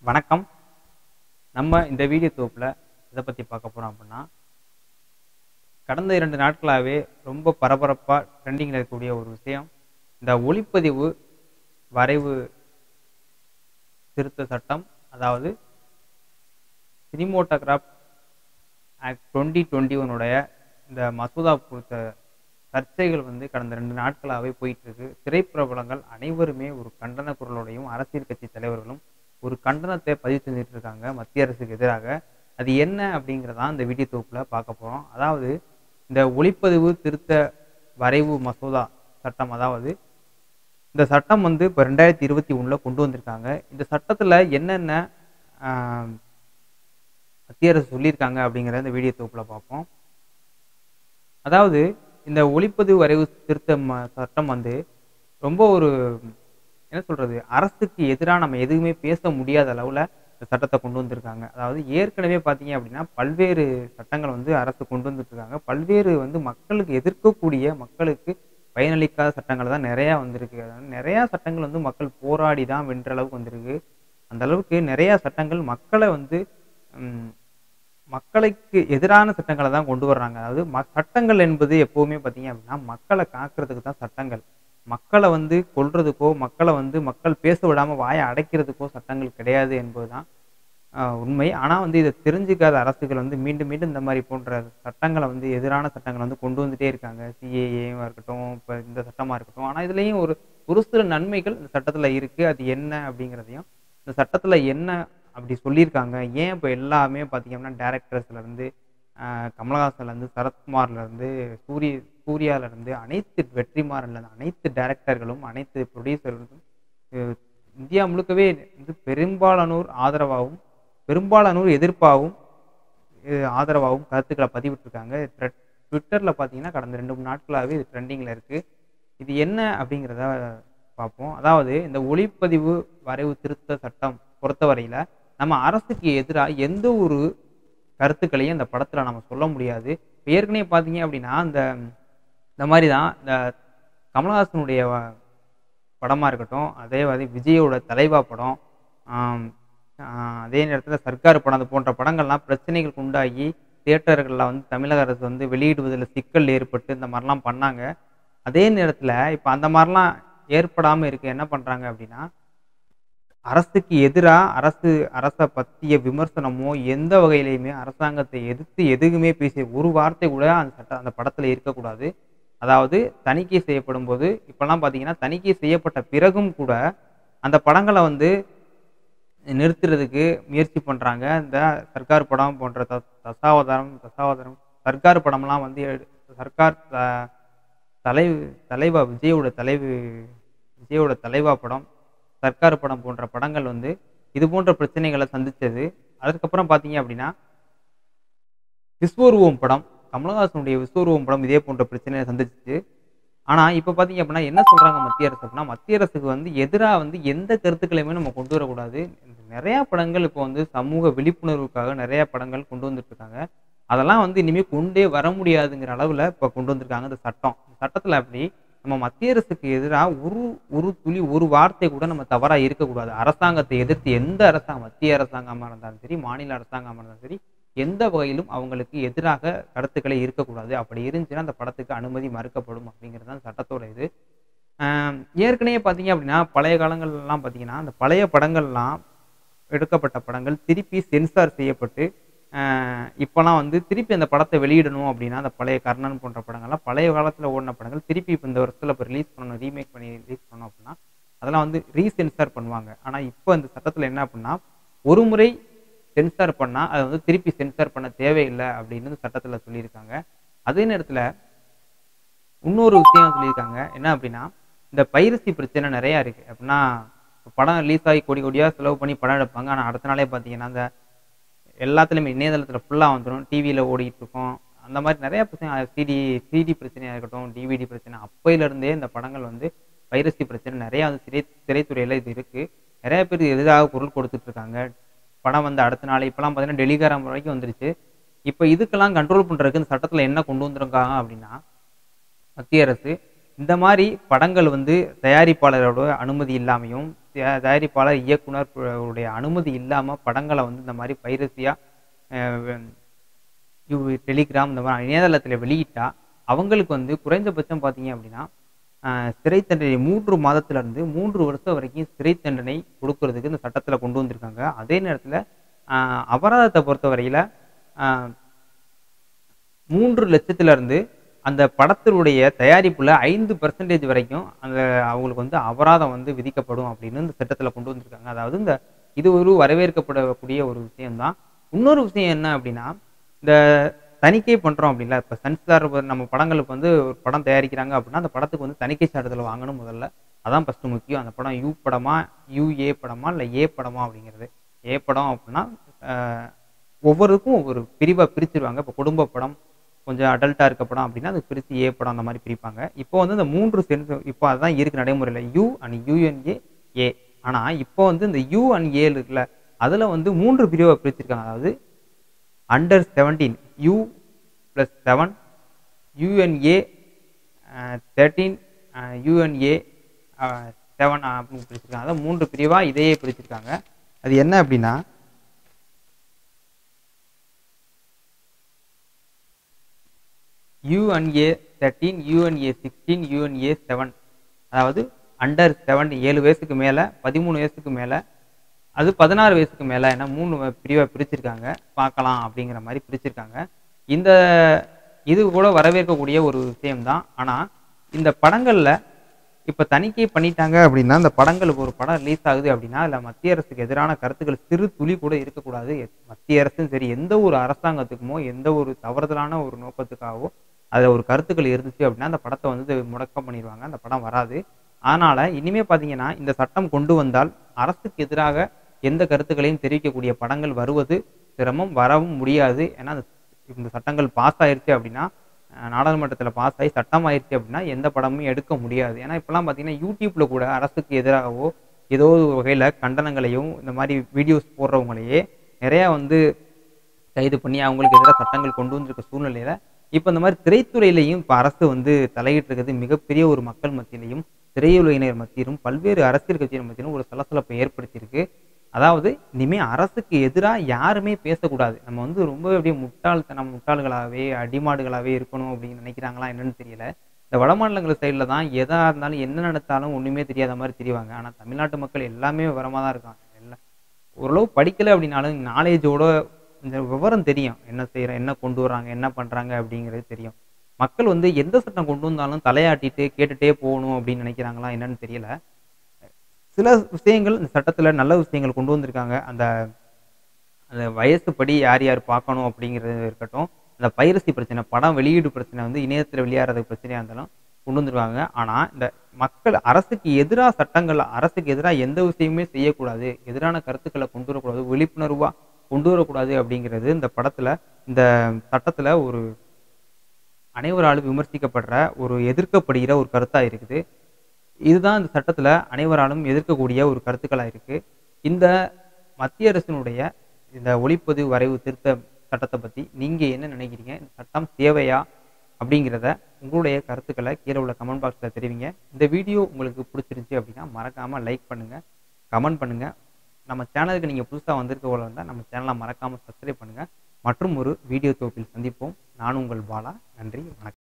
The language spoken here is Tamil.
வணக்கம் நம்ம இந்த வீடியோ தொகுப்பில் எதை பற்றி பார்க்க போகிறோம் அப்படின்னா கடந்த இரண்டு நாட்களாகவே ரொம்ப பரபரப்பாக ட்ரெண்டிங்கில் இருக்கக்கூடிய ஒரு விஷயம் இந்த ஒளிப்பதிவு வரைவு திருத்த சட்டம் அதாவது சினிமோட்டோகிராஃப் ஆக்ட் டுவெண்ட்டி டுவெண்ட்டி ஒனுடைய இந்த மசோதா குறித்த சர்ச்சைகள் வந்து கடந்த ரெண்டு நாட்களாகவே போயிட்டு இருக்கு திரைப்பிரபலங்கள் அனைவருமே ஒரு கண்டன குரலோடையும் அரசியல் கட்சி தலைவர்களும் ஒரு கண்டனத்தை பதிவு செஞ்சுட்டு இருக்காங்க மத்திய அரசுக்கு எதிராக அது என்ன அப்படிங்கிறதான் இந்த வீடியோ தொகுப்பில் பார்க்க போகிறோம் அதாவது இந்த ஒளிப்பதிவு திருத்த வரைவு மசோதா சட்டம் அதாவது இந்த சட்டம் வந்து இப்போ ரெண்டாயிரத்தி இருபத்தி ஒன்றில் கொண்டு வந்திருக்காங்க இந்த சட்டத்தில் என்னென்ன ஆஹ், மத்திய அரசு சொல்லியிருக்காங்க அப்படிங்கிற இந்த வீடியோ தொகுப்பில் பார்ப்போம் அதாவது இந்த ஒளிப்பதிவு வரைவு திருத்த ம- சட்டம் வந்து ரொம்ப ஒரு என்ன சொல்றது அரசுக்கு எதிராக நம்ம எதுவுமே பேச முடியாத அளவில் இந்த சட்டத்தை கொண்டு வந்திருக்காங்க அதாவது ஏற்கனவே பார்த்தீங்க அப்படின்னா பல்வேறு சட்டங்கள் வந்து அரசு கொண்டு வந்துட்டு இருக்காங்க பல்வேறு வந்து மக்களுக்கு எதிர்க்கக்கூடிய மக்களுக்கு பயனளிக்காத சட்டங்கள் தான் நிறையா வந்திருக்கு அதாவது நிறையா சட்டங்கள் வந்து மக்கள் போராடி தான் வென்ற அளவுக்கு வந்திருக்கு அந்த அளவுக்கு நிறையா சட்டங்கள் மக்களை வந்து ம், மக்களுக்கு எதிரான சட்டங்களை தான் கொண்டு வர்றாங்க அதாவது ம சட்டங்கள் என்பது எப்பவுமே பார்த்தீங்க அப்படின்னா மக்களை காக்கிறதுக்கு தான் சட்டங்கள் மக்களை வந்து கொல்றதுக்கோ மக்களை வந்து மக்கள் பேச விடாம வாயை அடைக்கிறதுக்கோ சட்டங்கள் கிடையாது என்பதுதான் ஆஹ், உண்மை ஆனால் வந்து இதை தெரிஞ்சுக்காத அரசுகள் வந்து மீண்டும் மீண்டும் இந்த மாதிரி போன்ற சட்டங்களை வந்து எதிரான சட்டங்களை வந்து கொண்டு வந்துட்டே இருக்காங்க சிஏஏவா இருக்கட்டும் இப்போ இந்த சட்டமாக இருக்கட்டும் ஆனால் இதுலேயும் ஒரு ஒரு சில நன்மைகள் இந்த சட்டத்தில் இருக்குது அது என்ன அப்படிங்கிறதையும் இந்த சட்டத்தில் என்ன அப்படி சொல்லியிருக்காங்க ஏன் இப்போ எல்லாமே பார்த்தீங்கன்னா டேரக்டர்ஸ்லேருந்து கமலஹாசன்லேருந்து சரத்குமார்லேருந்து சூரிய சூர்யாவிலேருந்து அனைத்து வெற்றிமாறன்லேருந்து அனைத்து டேரக்டர்களும் அனைத்து ப்ரொடியூசர்களும் இந்தியா முழுக்கவே வந்து பெரும்பாலானோர் ஆதரவாகவும் பெரும்பாலானோர் எதிர்ப்பாகவும் அஹ் ஆதரவாகவும் கருத்துக்களை பதிவிட்டிருக்காங்க ட்விட்டரில் பார்த்தீங்கன்னா கடந்த ரெண்டு மூணு நாட்களாகவே இது ட்ரெண்டிங்கில் இருக்குது இது என்ன அப்படிங்கிறத பார்ப்போம் அதாவது இந்த ஒளிப்பதிவு வரைவு திருத்த சட்டம் பொறுத்தவரையில் நம்ம அரசுக்கு எதிராக எந்த ஒரு கருத்துக்களையும் இந்த படத்தில் நம்ம சொல்ல முடியாது இப்போ ஏற்கனவே பார்த்தீங்க அப்படின்னா இந்த இந்த மாதிரி தான் இந்த கமலஹாசனுடைய வ- படமாக இருக்கட்டும் அதே மாதிரி விஜயோட தலைவா படம் ஆம், ஆஹ் அதே நேரத்தில் சர்க்கார் படம் அது போன்ற படங்கள்லாம் பிரச்சனைகளுக்கு உண்டாகி தியேட்டர்களில் வந்து தமிழக அரசு வந்து வெளியிடுவதில் சிக்கல் ஏற்பட்டு இந்த மாதிரிலாம் பண்ணாங்க அதே நேரத்தில் இப்போ அந்த மாதிரிலாம் ஏற்படாமல் இருக்க என்ன பண்ணுறாங்க அப்படின்னா அரசுக்கு எதிராக அரசு அரசை பற்றிய விமர்சனமோ எந்த வகையிலையுமே அரசாங்கத்தை எதிர்த்து எதுவுமே பேசிய ஒரு வார்த்தை கூட அந்த சட்ட அந்த படத்தில் இருக்கக்கூடாது அதாவது தணிக்கை செய்யப்படும் போது இப்போல்லாம் பார்த்தீங்கன்னா தணிக்கை செய்யப்பட்ட பிறகும் கூட அந்த படங்களை வந்து நிறுத்துறதுக்கு முயற்சி பண்ணுறாங்க இந்த சர்க்கார் படம் போன்ற த தசாவதாரம் தசாவதாரம் சர்க்கார் படம்லாம் வந்து எடு- சர்க்கார் த தலை தலைவா விஜயோட தலைவு விஜயோட தலைவா படம் சர்க்கார் படம் போன்ற படங்கள் வந்து இது போன்ற பிரச்சனைகளை சந்திச்சது அதுக்கப்புறம் பார்த்தீங்க அப்படின்னா விஸ்வரூபம் படம் கமலஹாசனுடைய விஸ்வரூபம் படம் இதே போன்ற பிரச்சனையை சந்திச்சுச்சு ஆனால் இப்போ பார்த்தீங்க அப்படின்னா என்ன சொல்கிறாங்க மத்திய அரசு அப்படின்னா மத்திய அரசுக்கு வந்து எதிராக வந்து எந்த கருத்துக்களையுமே நம்ம கொண்டு வரக்கூடாது நிறையா படங்கள் இப்போ வந்து சமூக விழிப்புணர்வுக்காக நிறையா படங்கள் கொண்டு வந்துட்டு இருக்காங்க அதெல்லாம் வந்து இனிமேல் கொண்டே வர முடியாதுங்கிற அளவில் இப்போ கொண்டு வந்திருக்காங்க இந்த சட்டம் இந்த சட்டத்தில் அப்படி நம்ம மத்திய அரசுக்கு எதிராக ஒரு ஒரு துளி ஒரு வார்த்தை கூட நம்ம தவறாக இருக்கக்கூடாது அரசாங்கத்தை எதிர்த்து எந்த அரசாங்கம் மத்திய அரசாங்கமாக இருந்தாலும் சரி மாநில அரசாங்கமாக இருந்தாலும் சரி எந்த வகையிலும் அவங்களுக்கு எதிராக கருத்துக்களை இருக்கக்கூடாது அப்படி இருந்துச்சுன்னா அந்த படத்துக்கு அனுமதி மறுக்கப்படும் அப்படிங்கிறது தான் சட்டத்தோட இது ஆம், ஏற்கனவே பார்த்தீங்க அப்படின்னா பழைய காலங்கள்லாம் பார்த்தீங்கன்னா அந்த பழைய படங்கள்லாம் எடுக்கப்பட்ட படங்கள் திருப்பி சென்சார் செய்யப்பட்டு ஆஹ், இப்போலாம் வந்து திருப்பி அந்த படத்தை வெளியிடணும் அப்படின்னா அந்த பழைய கர்ணன் போன்ற படங்கள்லாம் பழைய காலத்தில் ஓடின படங்கள் திருப்பி இப்போ இந்த வருஷத்தில் இப்போ ரிலீஸ் பண்ணணும் ரீமேக் பண்ணி ரிலீஸ் பண்ணணும் அப்படின்னா அதெல்லாம் வந்து ரீசென்சார் பண்ணுவாங்க ஆனால் இப்போ இந்த சட்டத்தில் என்ன அப்படின்னா ஒரு முறை சென்சார் பண்ணால் அதை வந்து திருப்பி சென்சார் பண்ண தேவையில்லை அப்படின்னு இந்த சட்டத்தில் சொல்லியிருக்காங்க அதே நேரத்தில் இன்னொரு விஷயம் சொல்லியிருக்காங்க என்ன அப்படின்னா இந்த பைரசி பிரச்சனை நிறையா இருக்குது அப்படின்னா இப்ப படம் ரிலீஸ் ஆகி கோடி கோடியாக செலவு பண்ணி படம் எடுப்பாங்க ஆனால் அடுத்த நாளே பார்த்தீங்கன்னா அந்த எல்லாத்துலேயுமே இணையதளத்தில் ஃபுல்லாக வந்துடும் டிவியில் ஓடிட்டு இருக்கும் அந்த மாதிரி நிறைய பிரச்சனை சிடி சிடி பிரச்சனையாக இருக்கட்டும் டிவிடி பிரச்சனை அப்பையிலேருந்தே இந்த படங்கள் வந்து பைரசி பிரச்சனை நிறையா வந்து திரை திரைத்துறையில் இது இருக்குது நிறைய பேர் எதிராக குரல் கொடுத்துட்டு இருக்காங்க படம் வந்து அடுத்த நாள் இப்போலாம் பார்த்தீங்கன்னா டெலிகிராம் வரைக்கும் வந்துருச்சு இப்போ இதுக்கெல்லாம் கண்ட்ரோல் பண்ணுறதுக்கு இந்த சட்டத்தில் என்ன கொண்டு வந்திருக்காங்க அப்படின்னா மத்திய அரசு இந்த மாதிரி படங்கள் வந்து தயாரிப்பாளரோட அனுமதி இல்லாமையும் தயா- தயாரிப்பாளர் இயக்குனர் பு- உடைய அனுமதி இல்லாமல் படங்களை வந்து இந்த மாதிரி பைரசியாக யூ டெலிகிராம் இந்த மாதிரி இணையதளத்தில் வெளியிட்டா அவங்களுக்கு வந்து குறைந்தபட்சம் பார்த்தீங்க அப்படின்னா ஆஹ், சிறை தண்டனை மூன்று மாதத்துல இருந்து மூன்று வருஷம் வரைக்கும் சிறை தண்டனை கொடுக்கறதுக்கு இந்த சட்டத்தில் கொண்டு வந்திருக்காங்க அதே நேரத்தில் அபராதத்தை பொறுத்த வரையில் மூன்று லட்சத்துல இருந்து அந்த படத்தினுடைய தயாரிப்புல ஐந்து பெர்சன்டேஜ் வரைக்கும் அந்த அவங்களுக்கு வந்து அபராதம் வந்து விதிக்கப்படும் அப்படின்னு இந்த சட்டத்தில் கொண்டு வந்திருக்காங்க அதாவது இந்த இது ஒரு வரவேற்கப்படக்கூடிய ஒரு விஷயம்தான் இன்னொரு விஷயம் என்ன அப்படின்னா இந்த தணிக்கை பண்றோம் அப்படின்னா இப்போ சன்ஸ்டார் நம்ம படங்களுக்கு வந்து ஒரு படம் தயாரிக்கிறாங்க அப்படின்னா அந்த படத்துக்கு வந்து தணிக்கை சான்றிதழ் வாங்கணும் முதல்ல அதான் ஃபர்ஸ்ட் முக்கியம் அந்த படம் யூ படமா யூஏ படமா இல்லை ஏ படமா அப்படிங்கிறது ஏ படம் அப்படின்னா ஆஹ், ஒவ்வொருக்கும் ஒவ்வொரு பிரிவாக பிரிச்சிருவாங்க இப்போ குடும்ப படம் கொஞ்சம் அடல்ட்டாக இருக்க படம் அப்படின்னா அது பிரித்து ஏ படம் அந்த மாதிரி பிரிப்பாங்க இப்போ வந்து இந்த மூன்று சென்ஸ் இப்போ அதுதான் இருக்கு நடைமுறையில் யூ அண்ட் யூஎன்ஏ ஏ ஆனால் இப்போ வந்து இந்த யூ அண்ட் ஏ இருக்குல்ல அதில் வந்து மூன்று பிரிவாக பிரிச்சிருக்காங்க அதாவது under seventeen U plus seven U and A thirteen U and A seven அப்படின்னு பிரிச்சிருக்காங்க அதாவது மூன்று பிரிவாக இதையே பிரிச்சிருக்காங்க அது என்ன அப்படின்னா U and A thirteen U and A sixteen U and A seven அதாவது அண்டர் செவன் ஏழு வயசுக்கு மேலே பதிமூணு வயசுக்கு மேலே அது பதினாறு வயசுக்கு மேலே ஏன்னா மூணு பிரிவாக பிரிச்சிருக்காங்க பார்க்கலாம் அப்படிங்கிற மாதிரி பிரிச்சிருக்காங்க இந்த இது கூட வரவேற்கக்கூடிய ஒரு விஷயம்தான் ஆனால் இந்த படங்களில் இப்போ தணிக்கை பண்ணிட்டாங்க அப்படின்னா இந்த படங்களுக்கு ஒரு படம் ரிலீஸ் ஆகுது அப்படின்னா அதில் மத்திய அரசுக்கு எதிரான கருத்துக்கள் சிறு துளி கூட இருக்கக்கூடாது எ- மத்திய அரசும் சரி எந்த ஒரு அரசாங்கத்துக்குமோ எந்த ஒரு தவறுதலான ஒரு நோக்கத்துக்காகவோ அதில் ஒரு கருத்துக்கள் இருந்துச்சு அப்படின்னா அந்த படத்தை வந்து முடக்கம் பண்ணிடுவாங்க அந்த படம் வராது அதனால இனிமே பார்த்தீங்கன்னா இந்த சட்டம் கொண்டு வந்தால் அரசுக்கு எதிராக எந்த கருத்துக்களையும் தெரிவிக்கக்கூடிய படங்கள் வருவது சிரமம் வரவும் முடியாது ஏன்னா அந்த இந்த சட்டங்கள் பாஸ் ஆயிருச்சு அப்படின்னா அஹ், நாடாளுமன்றத்தில் பாஸ் ஆகி சட்டம் ஆயிருச்சு அப்படின்னா எந்த படமும் எடுக்க முடியாது ஏன்னா இப்போலாம் பார்த்தீங்கன்னா யூடியூப்ல கூட அரசுக்கு எதிராகவோ ஏதோ ஒரு வகையில் கண்டனங்களையும் இந்த மாதிரி வீடியோஸ் போடுறவங்களையே நிறையா வந்து கைது பண்ணி அவங்களுக்கு எதிராக சட்டங்கள் கொண்டு வந்திருக்க சூழ்நிலையில இப்போ இந்த மாதிரி திரைத்துறையிலையும் இப்போ அரசு வந்து தலையிட்டு இருக்கிறது மிகப்பெரிய ஒரு மக்கள் மத்தியிலையும் திரையுலகினர் மத்தியிலும் பல்வேறு அரசியல் கட்சியினர் மத்தியிலும் ஒரு சலசலப்பை ஏற்படுத்தியிருக்கு அதாவது இனிமே அரசுக்கு எதிராக யாருமே பேசக்கூடாது நம்ம வந்து ரொம்ப அப்படியே முட்டாள்தனம் முட்டாள்களாகவே அடிமாடுகளாகவே இருக்கணும் அப்படின்னு நினைக்கிறாங்களா என்னன்னு தெரியல இந்த வடமாநிலங்கள் சைடில் தான் எதா இருந்தாலும் என்ன நடத்தாலும் ஒண்ணுமே தெரியாத மாதிரி தெரிவாங்க ஆனா தமிழ்நாட்டு மக்கள் எல்லாமே விவரமா தான் இருக்காங்க எல்லாம் ஓரளவு படிக்கல அப்படின்னாலும் நாலேஜோட கொஞ்சம் விவரம் தெரியும் என்ன செய்யறோம் என்ன கொண்டு வர்றாங்க என்ன பண்றாங்க அப்படிங்கிறது தெரியும் மக்கள் வந்து எந்த சட்டம் கொண்டு வந்தாலும் தலையாட்டிட்டு கேட்டுட்டே போகணும் அப்படின்னு நினைக்கிறாங்களா என்னன்னு தெரியல சில விஷயங்கள் இந்த சட்டத்துல நல்ல விஷயங்கள் கொண்டு வந்திருக்காங்க அந்த அந்த வயசுப்படி யார் யார் பார்க்கணும் அப்படிங்கிறது இருக்கட்டும் அந்த பைரசி பிரச்சனை படம் வெளியீடு பிரச்சனை வந்து இணையத்தில் வெளியாகிறது பிரச்சனையாக இருந்தாலும் கொண்டு வந்திருக்காங்க ஆனால் இந்த மக்கள் அரசுக்கு எதிராக சட்டங்கள் அரசுக்கு எதிராக எந்த விஷயமுமே செய்யக்கூடாது எதிரான கருத்துக்களை கொண்டு வரக்கூடாது விழிப்புணர்வாக கொண்டு வரக்கூடாது அப்படிங்கிறது இந்த படத்துல இந்த சட்டத்துல ஒரு அனைவராலும் விமர்சிக்கப்படுற ஒரு எதிர்க்கப்படுகிற ஒரு கருத்தா இருக்குது இதுதான் இந்த சட்டத்துல அனைவராலும் எதிர்க்கக்கூடிய ஒரு கருத்துக்களா இருக்கு இந்த மத்திய அரசினுடைய இந்த ஒளிப்பதிவு வரைவு திருத்த சட்டத்தை பத்தி நீங்க என்ன நினைக்கிறீங்க இந்த சட்டம் தேவையா அப்படிங்கிறத உங்களுடைய கருத்துக்களை கீழே உள்ள கமெண்ட் பாக்ஸ்ல தெரிவிங்க இந்த வீடியோ உங்களுக்கு பிடிச்சிருந்துச்சு அப்படின்னா மறக்காம லைக் பண்ணுங்க கமெண்ட் பண்ணுங்க நம்ம சேனலுக்கு நீங்க புதுசா வந்திருக்க போல இருந்தால் நம்ம சேனலை மறக்காம சப்ஸ்கிரைப் பண்ணுங்க மற்றும் ஒரு வீடியோ தொகுப்பில் சந்திப்போம் நான் உங்கள் பாலா நன்றி வணக்கம்